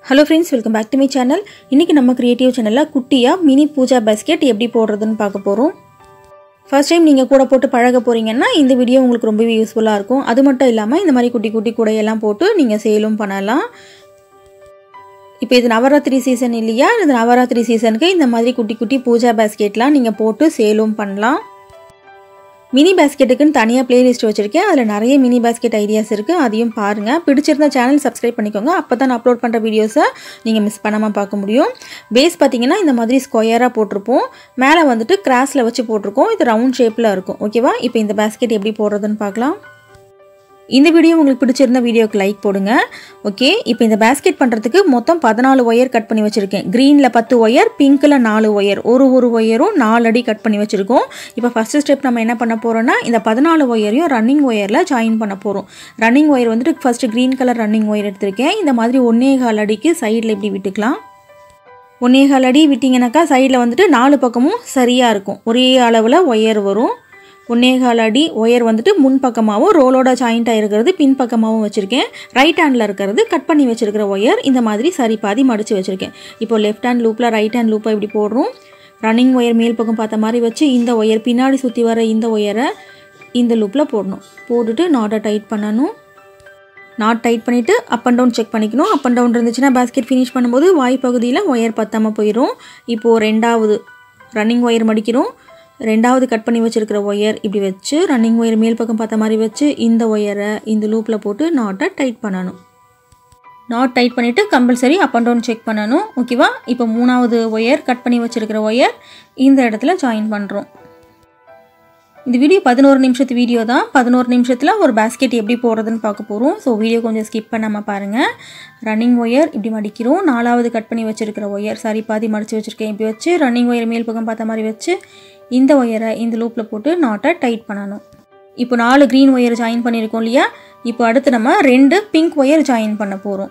hello friends welcome back to my channel இன்றைக்கி நம்ம creative சேனலில் குட்டியாக மினி பூஜா பேஸ்கெட் எப்படி போடுறதுன்னு பார்க்க போகிறோம் ஃபர்ஸ்ட் டைம் நீங்கள் கூட போட்டு பழக போகிறீங்கன்னா இந்த வீடியோ உங்களுக்கு ரொம்பவே யூஸ்ஃபுல்லாக இருக்கும் அது மட்டும் இல்லாமல் இந்த மாதிரி குட்டி குட்டி கூடையெல்லாம் போட்டு நீங்கள் சேலும் பண்ணலாம் இப்போ இது நவராத்திரி சீசன் இல்லையா இந்த நவராத்திரி சீசனுக்கு இந்த மாதிரி குட்டி குட்டி பூஜா பேஸ்கெட்லாம் நீங்கள் போட்டு சேலும் பண்ணலாம் மினி பேஸ்கெட்டுக்குன்னு தனியாக பிளேலிஸ்ட் வச்சுருக்கேன் அதில் நிறைய மினி பேஸ்கெட் ஐடியாஸ் இருக்குது அதையும் பாருங்கள் பிடிச்சிருந்த சேனல் சப்ஸ்கிரைப் பண்ணிக்கோங்க அப்போ தான் நான் அப்லோட் பண்ணுற வீடியோஸை நீங்கள் மிஸ் பண்ணாமல் பார்க்க முடியும் பேஸ் பார்த்தீங்கன்னா இந்த மாதிரி ஸ்கொயராக போட்டிருப்போம் மேலே வந்துட்டு கிராஸில் வச்சு போட்டிருக்கோம் இது ரவுண்ட் ஷேப்பில் இருக்கும் ஓகேவா இப்போ இந்த பேஸ்கெட் எப்படி போடுறதுன்னு பார்க்கலாம் இந்த வீடியோ உங்களுக்கு பிடிச்சிருந்த வீடியோக்கு லைக் போடுங்க ஓகே இப்போ இந்த பேஸ்கெட் பண்ணுறதுக்கு மொத்தம் பதினாலு ஒயர் கட் பண்ணி வச்சுருக்கேன் க்ரீனில் பத்து ஒயர் பிங்க்கில் நாலு ஒயர் ஒரு ஒரு ஒயரும் நாலு அடி கட் பண்ணி வச்சுருக்கோம் இப்போ ஃபஸ்ட்டு ஸ்டெப் நம்ம என்ன பண்ண போகிறோம்னா இந்த பதினாலு ஒயரையும் ரன்னிங் ஒயரில் ஜாயின் பண்ண போகிறோம் ரன்னிங் ஒயர் வந்துட்டு first green colour running wire எடுத்திருக்கேன் இந்த மாதிரி ஒன்னே கால் அடிக்கு சைடில் இப்படி விட்டுக்கலாம் ஒன்னே கால் அடி விட்டிங்கனாக்கா சைடில் வந்துட்டு நாலு பக்கமும் சரியாக இருக்கும் ஒரே அளவில் ஒயர் வரும் ஒன்னேகால் அடி ஒயர் வந்துட்டு முன் பக்கமாகவும் ரோலோட ஜாயிண்ட்டாக இருக்கிறது பின் பக்கமாகவும் வச்சுருக்கேன் ரைட் ஹேண்டில் இருக்கிறது கட் பண்ணி வச்சுருக்கிற ஒயர் இந்த மாதிரி சரி பாதி மடித்து வச்சுருக்கேன் இப்போ லெஃப்ட் ஹேண்ட் லூப்பில் ரைட் ஹேண்ட் லூப்பை இப்படி போடுறோம் ரன்னிங் ஒயர் மேல் பக்கம் பார்த்த மாதிரி வச்சு இந்த ஒயர் பின்னாடி சுற்றி வர இந்த ஒயரை இந்த லூப்பில் போடணும் போட்டுட்டு நாட்டை டைட் பண்ணணும் நாட் டைட் பண்ணிவிட்டு அப் அண்ட் டவுன் செக் பண்ணிக்கணும் அப் அண்ட் டவுன் இருந்துச்சுன்னா பேஸ்கெட் ஃபினிஷ் பண்ணும்போது வாய் பகுதியில் ஒயர் பத்தாமல் போயிடும் இப்போது ரெண்டாவது ரன்னிங் ஒயர் மடிக்கிறோம் ரெண்டாவது கட் பண்ணி வச்சுருக்கிற ஒயர் இப்படி வச்சு ரன்னிங் ஒயர் மேல் பக்கம் பார்த்த மாதிரி வச்சு இந்த ஒயரை இந்த லூப்பில் போட்டு நாட்டை டைட் பண்ணணும் நாட் டைட் பண்ணிவிட்டு compulsory up and down check பண்ணணும் ஓகேவா இப்போ மூணாவது ஒயர் கட் பண்ணி வச்சுருக்கிற ஒயர் இந்த இடத்துல ஜாயின் பண்ணுறோம் இந்த வீடியோ பதினோரு நிமிஷத்து வீடியோ தான் பதினோரு நிமிஷத்தில் ஒரு பேஸ்கெட் எப்படி போடுறதுன்னு பார்க்க போகிறோம் ஸோ வீடியோ கொஞ்சம் ஸ்கிப் பண்ணாமல் பாருங்கள் ரன்னிங் ஒயர் இப்படி மடிக்கிறோம் நாலாவது கட் பண்ணி வச்சுருக்கிற ஒயர் சாரி பாதி மடித்து வச்சுருக்கேன் இப்படி வச்சு ரன்னிங் ஒயர் மேல் பக்கம் பார்த்த மாதிரி வச்சு இந்த ஒயரை இந்த லூப்பில் போட்டு நாட்டை டைட் பண்ணணும் இப்போ நாலு க்ரீன் ஒயர் ஜாயின் பண்ணியிருக்கோம் இல்லையா இப்போ அடுத்து நம்ம ரெண்டு பிங்க் ஒயர் ஜாயின் பண்ண போகிறோம்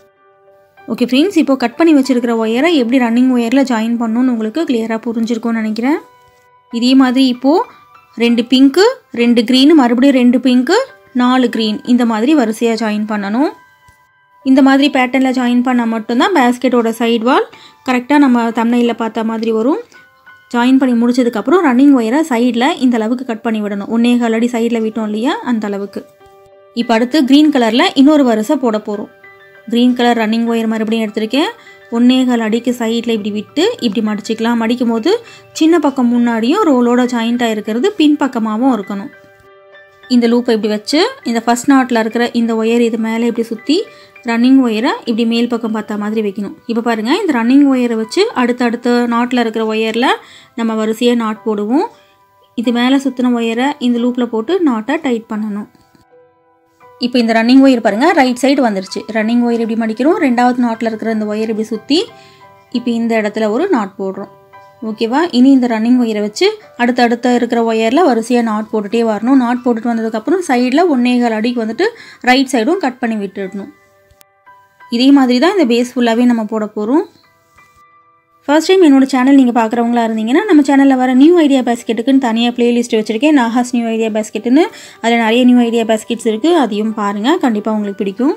ஓகே ஃப்ரெண்ட்ஸ் இப்போ கட் பண்ணி வச்சுருக்கிற ஒயரை எப்படி ரன்னிங் ஒயரில் ஜாயின் பண்ணணும்னு உங்களுக்கு கிளியராக புரிஞ்சிருக்கும்னு நினைக்கிறேன் இதே மாதிரி இப்போது ரெண்டு பிங்க்கு ரெண்டு க்ரீனு மறுபடியும் ரெண்டு பிங்க்கு நாலு க்ரீன் இந்த மாதிரி வரிசையாக ஜாயின் பண்ணணும் இந்த மாதிரி பேட்டர்னில் ஜாயின் பண்ணால் மட்டும்தான் பேஸ்கெட்டோட சைடு வால் கரெக்டாக நம்ம தம்னையில் பார்த்த மாதிரி வரும் ஜாயின் பண்ணி முடிச்சதுக்கப்புறம் ரன்னிங் ஒயரை சைடில் இந்த அளவுக்கு கட் பண்ணி விடணும் ஒன்னே கால் அடி சைடில் விட்டோம் இல்லையா அந்த அளவுக்கு இப்போ அடுத்து க்ரீன் கலரில் இன்னொரு வரிசை போட போகிறோம் க்ரீன் கலர் ரன்னிங் ஒயர் மறுபடியும் எடுத்திருக்கேன் ஒன்னே கால் அடிக்கு சைடில் இப்படி விட்டு இப்படி மடிச்சிக்கலாம் மடிக்கும் போது சின்ன பக்கம் முன்னாடியும் ரோலோட ஜாயிண்ட்டாக இருக்கிறது பின் பக்கமாகவும் இருக்கணும் இந்த லூப்பை இப்படி வச்சு இந்த ஃபஸ்ட் நாட்டில் இருக்கிற இந்த ஒயர் இது மேலே இப்படி சுற்றி ரன்னிங் ஒயரை இப்படி மேல் பக்கம் பார்த்த மாதிரி வைக்கணும் இப்போ பாருங்கள் இந்த ரன்னிங் ஒயரை வச்சு அடுத்தடுத்த நாட்டில் இருக்கிற ஒயரில் நம்ம வரிசையாக நாட் போடுவோம் இது மேலே சுற்றின ஒயரை இந்த லூப்பில் போட்டு நாட்டை டைட் பண்ணணும் இப்போ இந்த ரன்னிங் ஒயர் பாருங்கள் ரைட் சைடு வந்துருச்சு ரன்னிங் ஒயர் எப்படி மடிக்கிறோம் ரெண்டாவது நாட்டில் இருக்கிற இந்த ஒயர் இப்படி சுற்றி இப்போ இந்த இடத்துல ஒரு நாட் போடுறோம் ஓகேவா இனி இந்த ரன்னிங் ஒயரை வச்சு அடுத்தடுத்த இருக்கிற ஒயரில் வரிசையாக நாட் போட்டுகிட்டே வரணும் நாட் போட்டுட்டு வந்ததுக்கப்புறம் சைடில் ஒன்னேகால் அடிக்கு வந்துட்டு ரைட் சைடும் கட் பண்ணி விட்டுடணும் இதே மாதிரி தான் இந்த பேஸ் ஃபுல்லாகவே நம்ம போட போகிறோம் ஃபர்ஸ்ட் டைம் என்னோட சேனல் நீங்கள் பார்க்குறவங்களா இருந்தீங்கன்னா நம்ம சேனலில் வர நியூ ஐடியா பேஸ்கெட்டுக்குன்னு தனியாக பிளேலிஸ்ட் வச்சுருக்கேன் நாகாஸ் நியூ ஐடியா பேஸ்கெட்டுன்னு அதில் நிறைய நியூ ஐடியா பேஸ்கெட்ஸ் இருக்குது அதையும் பாருங்கள் கண்டிப்பாக உங்களுக்கு பிடிக்கும்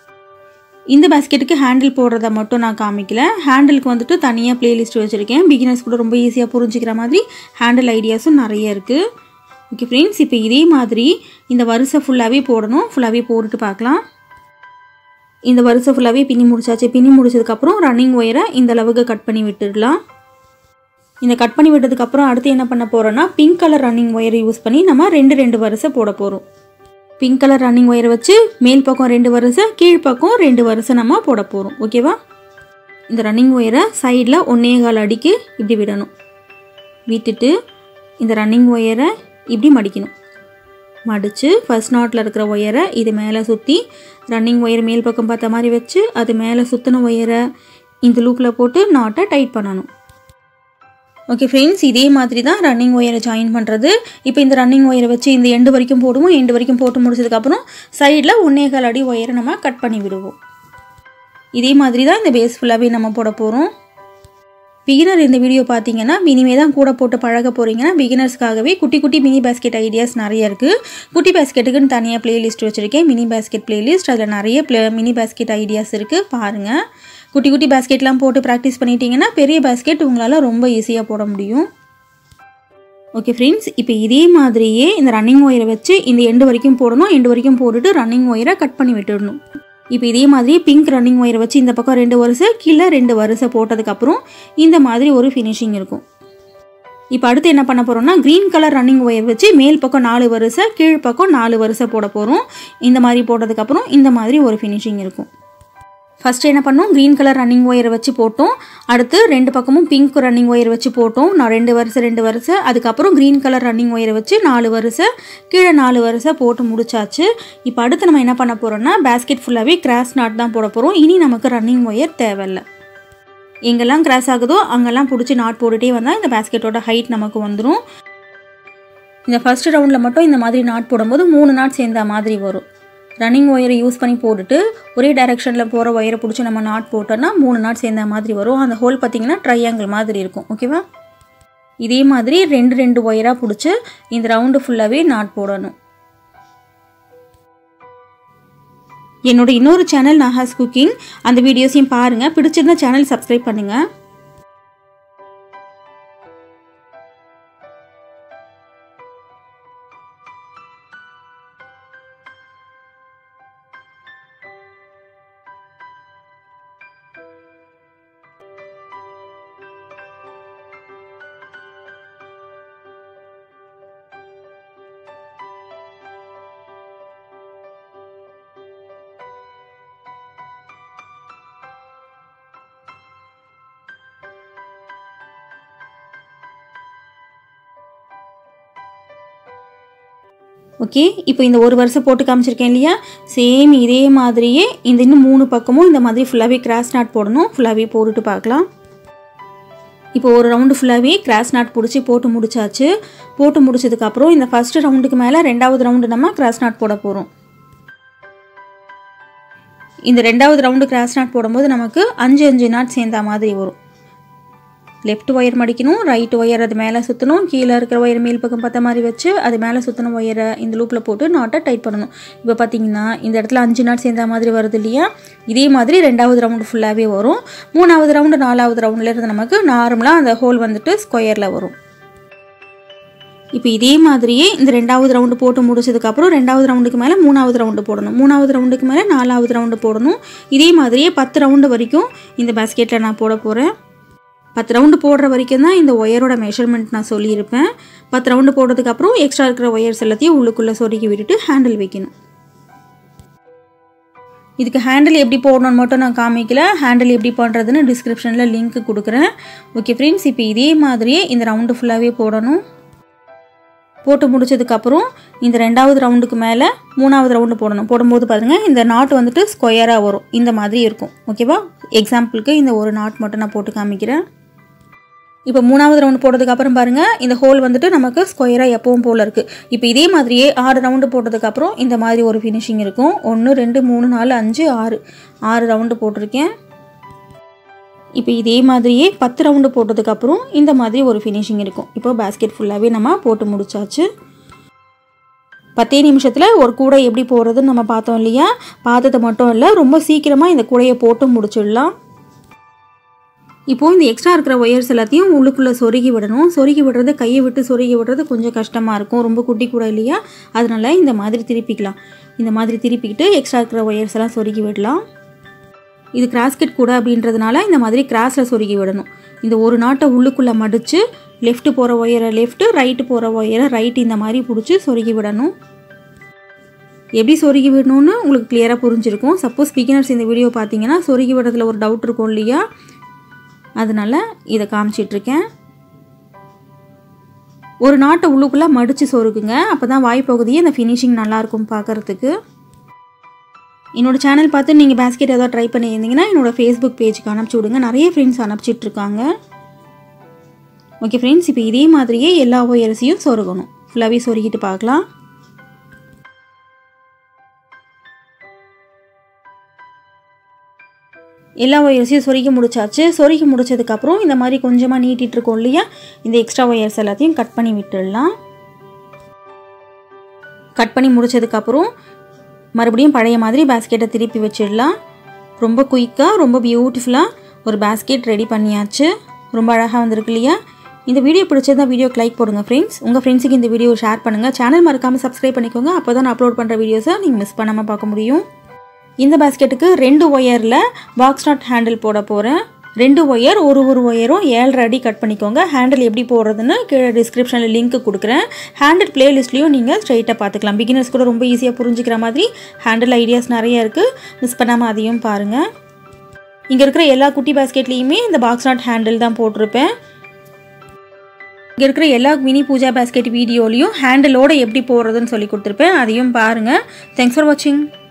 இந்த பேஸ்கெட்டுக்கு ஹேண்டில் போடுறத மட்டும் நான் காமிக்கல ஹேண்டிலுக்கு வந்துட்டு தனியாக பிளேலிஸ்ட் வச்சுருக்கேன் பிகினர்ஸ் கூட ரொம்ப ஈஸியாக புரிஞ்சிக்கிற மாதிரி ஹேண்டில் ஐடியாஸும் நிறைய இருக்குது ஓகே ஃப்ரெண்ட்ஸ் இப்போ இதே மாதிரி இந்த வரிசை ஃபுல்லாகவே போடணும் ஃபுல்லாகவே போட்டுட்டு பார்க்கலாம் இந்த வரிசை ஃபுல்லாகவே பின்னி முடிச்சாச்சு பின்னி முடிச்சதுக்கப்புறம் ரன்னிங் ஒயரை இந்த அளவுக்கு கட் பண்ணி விட்டுடலாம் இந்த கட் பண்ணி விட்டதுக்கப்புறம் அடுத்து என்ன பண்ண போகிறோன்னா பிங்க் கலர் ரன்னிங் ஒயரை யூஸ் பண்ணி நம்ம ரெண்டு ரெண்டு வரிசை போட போகிறோம் பிங்க் கலர் ரன்னிங் ஒயரை வச்சு மேல் பக்கம் ரெண்டு வரிசை கீழ்ப்பக்கம் ரெண்டு வரிசை நம்ம போட போகிறோம் ஓகேவா இந்த ரன்னிங் ஒயரை சைடில் ஒன்னே கால் அடிக்கு இப்படி விடணும் விட்டுட்டு இந்த ரன்னிங் ஒயரை இப்படி மடிக்கணும் மடித்து ஃபஸ்ட் நாட்டில் இருக்கிற ஒயரை இது மேலே சுற்றி ரன்னிங் ஒயர் மேல் பக்கம் பார்த்த மாதிரி வச்சு அது மேலே சுற்றின ஒயரை இந்த லூப்பில் போட்டு நாட்டை டைட் பண்ணணும் ஓகே ஃப்ரெண்ட்ஸ் இதே மாதிரி தான் ரன்னிங் ஒயரை ஜாயின் பண்ணுறது இப்போ இந்த ரன்னிங் ஒயரை வச்சு இந்த எண்டு வரைக்கும் போடுவோம் எண்டு வரைக்கும் போட்டு முடிச்சதுக்கப்புறம் சைடில் ஒன்னேகால் அடி ஒயரை நம்ம கட் பண்ணி விடுவோம் இதே மாதிரி தான் இந்த பேஸ் ஃபுல்லாகவே நம்ம போட போகிறோம் பிகினர் இந்த வீடியோ பார்த்தீங்கன்னா இனிமே தான் கூட போட்டு பழக போகிறீங்கன்னா பிகினர்ஸ்க்காகவே குட்டி குட்டி மினி பேஸ்கெட் ஐடியாஸ் நிறைய இருக்குது குட்டி பேஸ்கெட்டுக்குன்னு தனியாக பிளேலிஸ்ட் வச்சுருக்கேன் மினி பேஸ்கெட் பிளேலிஸ்ட் அதில் நிறைய ப்ளே மினி பேஸ்கெட் ஐடியாஸ் இருக்குது பாருங்கள் குட்டி குட்டி பேஸ்கெட்லாம் போட்டு ப்ராக்டிஸ் பண்ணிட்டீங்கன்னா பெரிய பேஸ்கெட் உங்களால் ரொம்ப ஈஸியாக போட முடியும் ஓகே ஃப்ரெண்ட்ஸ் இப்போ இதே மாதிரியே இந்த ரன்னிங் ஒயரை வச்சு இந்த எண்டு வரைக்கும் போடணும் எண்டு வரைக்கும் போட்டுட்டு ரன்னிங் ஒயரை கட் பண்ணி விட்டுடணும் இப்போ இதே மாதிரி பிங்க் ரன்னிங் ஒயரை வச்சு இந்த பக்கம் ரெண்டு வரிசை கீழே ரெண்டு வரிசை போட்டதுக்கப்புறம் இந்த மாதிரி ஒரு ஃபினிஷிங் இருக்கும் இப்போ அடுத்து என்ன பண்ண போகிறோம்னா க்ரீன் கலர் ரன்னிங் ஒயர் வச்சு மேல் பக்கம் நாலு வரிசை கீழ் பக்கம் நாலு வரிசை போட போகிறோம் இந்த மாதிரி போட்டதுக்கப்புறம் இந்த மாதிரி ஒரு ஃபினிஷிங் இருக்கும் ஃபஸ்ட்டு என்ன பண்ணோம் க்ரீன் கலர் ரன்னிங் ஒயரை வச்சு போட்டோம் அடுத்து ரெண்டு பக்கமும் பிங்க் ரன்னிங் ஒயர் வச்சு போட்டோம் நான் ரெண்டு வரிசை ரெண்டு வரிசை அதுக்கப்புறம் க்ரீன் கலர் ரன்னிங் ஒயரை வச்சு நாலு வரிசை கீழே நாலு வரிசை போட்டு முடிச்சாச்சு இப்போ அடுத்து நம்ம என்ன பண்ண போகிறோம்னா பேஸ்கெட் ஃபுல்லாகவே கிராஸ் நாட் தான் போட போகிறோம் இனி நமக்கு ரன்னிங் ஒயர் தேவையில்லை எங்கெல்லாம் கிராஸ் ஆகுதோ அங்கெல்லாம் பிடிச்சி நாட் போட்டுகிட்டே வந்தால் இந்த பேஸ்கெட்டோட ஹைட் நமக்கு வந்துடும் இந்த ஃபஸ்ட் ரவுண்டில் மட்டும் இந்த மாதிரி நாட் போடும்போது மூணு நாட் சேர்ந்த மாதிரி வரும் ரன்னிங் ஒயரை யூஸ் பண்ணி போட்டுட்டு ஒரே டைரெக்ஷனில் போகிற ஒயரை பிடிச்சி நம்ம நாட் போட்டோன்னா மூணு நாட் சேர்ந்த மாதிரி வரும் அந்த ஹோல் பார்த்திங்கன்னா ட்ரையாங்கிள் மாதிரி இருக்கும் ஓகேவா இதே மாதிரி ரெண்டு ரெண்டு ஒயராக பிடிச்சி இந்த ரவுண்டு ஃபுல்லாகவே நாட் போடணும் என்னோட இன்னொரு சேனல் நாஹாஸ் குக்கிங் அந்த வீடியோஸையும் பாருங்கள் பிடிச்சிருந்த சேனல் சப்ஸ்கிரைப் பண்ணுங்கள் ஓகே இப்போ இந்த ஒரு வருஷம் போட்டு காமிச்சிருக்கேன் இல்லையா சேம் இதே மாதிரியே இந்த இன்னும் மூணு பக்கமும் இந்த மாதிரி ஃபுல்லாகவே கிராஸ் நாட் போடணும் ஃபுல்லாகவே போட்டுட்டு பார்க்கலாம் இப்போ ஒரு ரவுண்டு ஃபுல்லாகவே கிராஸ் நாட் பிடிச்சி போட்டு முடிச்சாச்சு போட்டு முடிச்சதுக்கப்புறம் இந்த ஃபஸ்ட்டு ரவுண்டுக்கு மேலே ரெண்டாவது ரவுண்டு நம்ம கிராஸ் நாட் போட போகிறோம் இந்த ரெண்டாவது ரவுண்டு கிராஸ் நாட் போடும்போது நமக்கு அஞ்சு அஞ்சு நாட் சேர்ந்த மாதிரி வரும் லெஃப்ட் ஒயர் மடிக்கணும் ரைட் ஒயர் அது மேலே சுற்றணும் கீழே இருக்கிற ஒயர் மேல் பக்கம் பார்த்த மாதிரி வச்சு அது மேலே சுற்றணும் ஒயரை இந்த லூப்பில் போட்டு நாட்டை டைட் பண்ணணும் இப்போ பார்த்தீங்கன்னா இந்த இடத்துல அஞ்சு நாட் சேர்ந்த மாதிரி வருது இல்லையா இதே மாதிரி ரெண்டாவது ரவுண்டு ஃபுல்லாகவே வரும் மூணாவது ரவுண்டு நாலாவது ரவுண்டில் இருந்து நமக்கு நார்மலாக அந்த ஹோல் வந்துட்டு ஸ்கொயரில் வரும் இப்போ இதே மாதிரியே இந்த ரெண்டாவது ரவுண்டு போட்டு முடிச்சதுக்கப்புறம் ரெண்டாவது ரவுண்டுக்கு மேலே மூணாவது ரவுண்டு போடணும் மூணாவது ரவுண்டுக்கு மேலே நாலாவது ரவுண்டு போடணும் இதே மாதிரியே பத்து ரவுண்டு வரைக்கும் இந்த பேஸ்கெட்டில் நான் போட போகிறேன் பத்து ரவுண்டு போடுற வரைக்கும் தான் இந்த ஒயரோட மெஷர்மெண்ட் நான் சொல்லியிருப்பேன் பத்து ரவுண்டு போடுறதுக்கப்புறம் எக்ஸ்ட்ரா இருக்கிற ஒயர்ஸ் எல்லாத்தையும் உள்ளுக்குள்ளே சொருக்கி விட்டுட்டு ஹேண்டில் வைக்கணும் இதுக்கு ஹேண்டில் எப்படி போடணும்னு மட்டும் நான் காமிக்கல ஹேண்டில் எப்படி பண்ணுறதுன்னு டிஸ்கிரிப்ஷனில் லிங்க் கொடுக்குறேன் ஓகே ஃப்ரெண்ட்ஸ் இப்போ இதே மாதிரியே இந்த ரவுண்டு ஃபுல்லாகவே போடணும் போட்டு முடிச்சதுக்கப்புறம் இந்த ரெண்டாவது ரவுண்டுக்கு மேலே மூணாவது ரவுண்டு போடணும் போடும்போது பாருங்கள் இந்த நாட் வந்துட்டு ஸ்கொயராக வரும் இந்த மாதிரி இருக்கும் ஓகேவா எக்ஸாம்பிளுக்கு இந்த ஒரு நாட் மட்டும் நான் போட்டு காமிக்கிறேன் இப்போ மூணாவது ரவுண்டு போட்டதுக்கப்புறம் பாருங்கள் இந்த ஹோல் வந்துட்டு நமக்கு ஸ்கொயராக எப்பவும் போல் இருக்குது இப்போ இதே மாதிரியே ஆறு ரவுண்டு போட்டதுக்கப்புறம் இந்த மாதிரி ஒரு ஃபினிஷிங் இருக்கும் ஒன்று ரெண்டு மூணு நாலு அஞ்சு ஆறு ஆறு ரவுண்டு போட்டிருக்கேன் இப்போ இதே மாதிரியே பத்து ரவுண்டு போட்டதுக்கப்புறம் இந்த மாதிரி ஒரு ஃபினிஷிங் இருக்கும் இப்போ பேஸ்கெட் ஃபுல்லாகவே நம்ம போட்டு முடிச்சாச்சு பத்தே நிமிஷத்தில் ஒரு கூடை எப்படி போடுறதுன்னு நம்ம பார்த்தோம் இல்லையா பார்த்தது மட்டும் இல்லை ரொம்ப சீக்கிரமாக இந்த கூடையை போட்டு முடிச்சிடலாம் இப்போது இந்த எக்ஸ்ட்ரா இருக்கிற ஒயர்ஸ் எல்லாத்தையும் உள்ளுக்குள்ளே சொருகி விடணும் சொருகி விடுறது கையை விட்டு சொருகி விடுறது கொஞ்சம் கஷ்டமாக இருக்கும் ரொம்ப குட்டி கூட இல்லையா அதனால இந்த மாதிரி திருப்பிக்கலாம் இந்த மாதிரி திருப்பிக்கிட்டு எக்ஸ்ட்ரா இருக்கிற ஒயர்ஸ் எல்லாம் சொருகி விடலாம் இது கிராஸ்கெட் கூட அப்படின்றதுனால இந்த மாதிரி கிராஸில் சொருகி விடணும் இந்த ஒரு நாட்டை உள்ளுக்குள்ளே மடித்து லெஃப்ட் போகிற ஒயரை லெஃப்ட்டு ரைட்டு போகிற ஒயரை ரைட் இந்த மாதிரி பிடிச்சி சொருகி விடணும் எப்படி சொருகி விடணும்னு உங்களுக்கு கிளியராக புரிஞ்சிருக்கும் சப்போஸ் பிகினர்ஸ் இந்த வீடியோ பார்த்தீங்கன்னா சொருகி விடுறதுல ஒரு டவுட் இருக்கும் இல்லையா அதனால் இதை காமிச்சிட்ருக்கேன் ஒரு நாட்டை உள்ளுக்குள்ளே மடித்து சொருக்குங்க அப்போ தான் வாய்ப்பகுதியே இந்த ஃபினிஷிங் நல்லாயிருக்கும் பார்க்குறதுக்கு என்னோட சேனல் பார்த்து நீங்கள் பேஸ்கெட் ஏதாவது ட்ரை பண்ணியிருந்தீங்கன்னா என்னோடய ஃபேஸ்புக் பேஜுக்கு அனுப்பிச்சி விடுங்க நிறைய ஃப்ரெண்ட்ஸ் அனுப்பிச்சிட்ருக்காங்க ஓகே ஃப்ரெண்ட்ஸ் இப்போ இதே மாதிரியே எல்லா ஒயர்ஸையும் சொருகணும் ஃபுல்லாகவே சொருகிட்டு பார்க்கலாம் எல்லா ஒயர்ஸையும் சொருகி முடிச்சாச்சு சொருகி முடிச்சதுக்கப்புறம் இந்த மாதிரி கொஞ்சமாக நீட்டிகிட்டு இருக்கோம் இல்லையா இந்த எக்ஸ்ட்ரா ஒயர்ஸ் எல்லாத்தையும் கட் பண்ணி விட்டுடலாம் கட் பண்ணி முடிச்சதுக்கப்புறம் மறுபடியும் பழைய மாதிரி பேஸ்கெட்டை திருப்பி வச்சிடலாம் ரொம்ப குயிக்காக ரொம்ப பியூட்டிஃபுல்லாக ஒரு பேஸ்கெட் ரெடி பண்ணியாச்சு ரொம்ப அழகாக வந்திருக்கு இல்லையா இந்த வீடியோ பிடிச்சதா வீடியோக்கு லைக் போடுங்க ஃப்ரெண்ட்ஸ் உங்கள் ஃப்ரெண்ட்ஸுக்கு இந்த வீடியோ ஷேர் பண்ணுங்கள் சேனல் மறக்காமல் சப்ஸ்கிரைப் பண்ணிக்கோங்க அப்போ தான் நான் அப்லோட் பண்ணுற வீடியோஸை நீங்கள் மிஸ் பண்ணாமல் பார்க்க முடியும் இந்த பேஸ்கெட்டுக்கு ரெண்டு ஒயரில் பாக்ஸ் நாட் ஹேண்டில் போட போகிறேன் ரெண்டு ஒயர் ஒரு ஒரு ஒயரும் ஏழரை அடி கட் பண்ணிக்கோங்க ஹேண்டில் எப்படி போடுறதுன்னு கீழே டிஸ்கிரிப்ஷனில் லிங்க் கொடுக்குறேன் ஹேண்டில் பிளேலிஸ்ட்லேயும் நீங்கள் ஸ்ட்ரைட்டாக பார்த்துக்கலாம் பிகினர்ஸ் கூட ரொம்ப ஈஸியாக புரிஞ்சுக்கிற மாதிரி ஹேண்டில் ஐடியாஸ் நிறைய இருக்குது மிஸ் பண்ணாமல் அதையும் பாருங்கள் இங்கே இருக்கிற எல்லா குட்டி பேஸ்கெட்லேயுமே இந்த பாக்ஸ் நாட் ஹேண்டில் தான் போட்டிருப்பேன் இங்கே இருக்கிற எல்லா மினி பூஜா பேஸ்கெட் வீடியோலையும் ஹேண்டிலோடு எப்படி போடுறதுன்னு சொல்லி கொடுத்துருப்பேன் அதையும் பாருங்கள் தேங்க்ஸ் ஃபார் வாட்சிங்